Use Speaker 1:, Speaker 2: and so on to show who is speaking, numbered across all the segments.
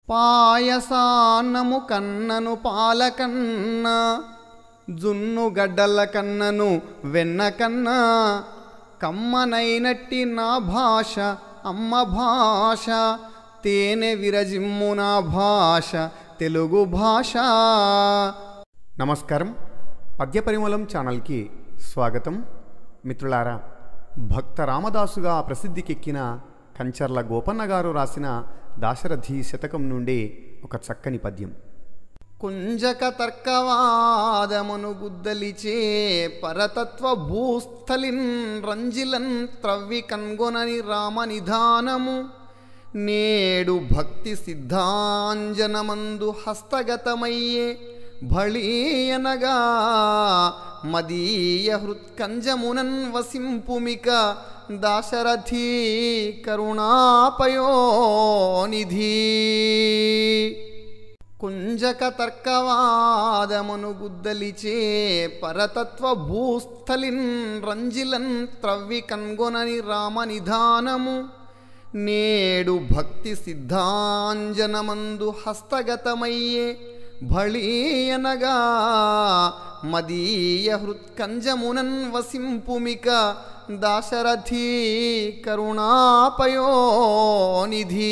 Speaker 1: పాయసాన్నము కన్నను పాలకన్న జున్ను గడ్డల కన్నను వెన్న కన్నా కమ్మనైనట్టి నా భాష అమ్మ భాష తేనె విరజిమ్ము నా భాష తెలుగు భాష నమస్కారం పద్య పరిమళం ఛానల్కి స్వాగతం మిత్రులారా భక్త రామదాసుగా ప్రసిద్ధికెక్కిన కంచర్ల గోపన్న గారు రాసిన దాశరథి శతకం నుండి ఒక చక్కని పద్యం కుంజక తర్కవాదమును గుద్దలిచే పరతత్వ భూస్థలిన్ రంజిలన్ త్రవ్వి కన్గొనని రామనిధానము నేడు భక్తి సిద్ధాంజనమందు హస్తగతమయ్యే భళీయనగా మదీయ హృత్కంజమునన్ వసింపుమిక దాశరథీ కరుణాపయోనిధి కుంజక తర్కవాదమును గుద్దలిచే పరతత్వ భూస్థలిన్ రంజిలన్ త్రవ్వి కన్గొనని రామనిధానము నేడు భక్తి సిద్ధాంజనమందు హస్తగతమయ్యే భళీయనగా మదీయ హృత్కంజమునన్ వసింపుమిక దాశరథీ కరుణాపయోనిధి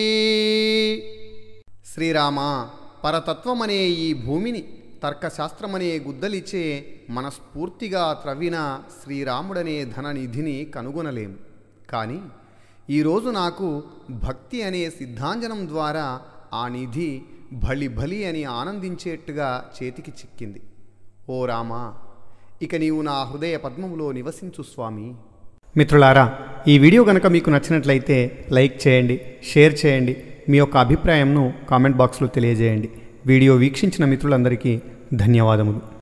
Speaker 1: శ్రీరామ పరతత్వమనే ఈ భూమిని తర్కశాస్త్రమనే గుద్దలిచే మనస్ఫూర్తిగా త్రవ్విన శ్రీరాముడనే ధననిధిని కనుగొనలేము కానీ ఈరోజు నాకు భక్తి అనే సిద్ధాంజనం ద్వారా ఆ నిధి భలి భలి అని ఆనందించేట్టుగా చేతికి చిక్కింది ఓ రామా ఇక నీవు నా హృదయ పద్మములో నివసించు స్వామి మిత్రులారా ఈ వీడియో కనుక మీకు నచ్చినట్లయితే లైక్ చేయండి షేర్ చేయండి మీ యొక్క అభిప్రాయంను కామెంట్ బాక్స్లో తెలియజేయండి వీడియో వీక్షించిన మిత్రులందరికీ ధన్యవాదములు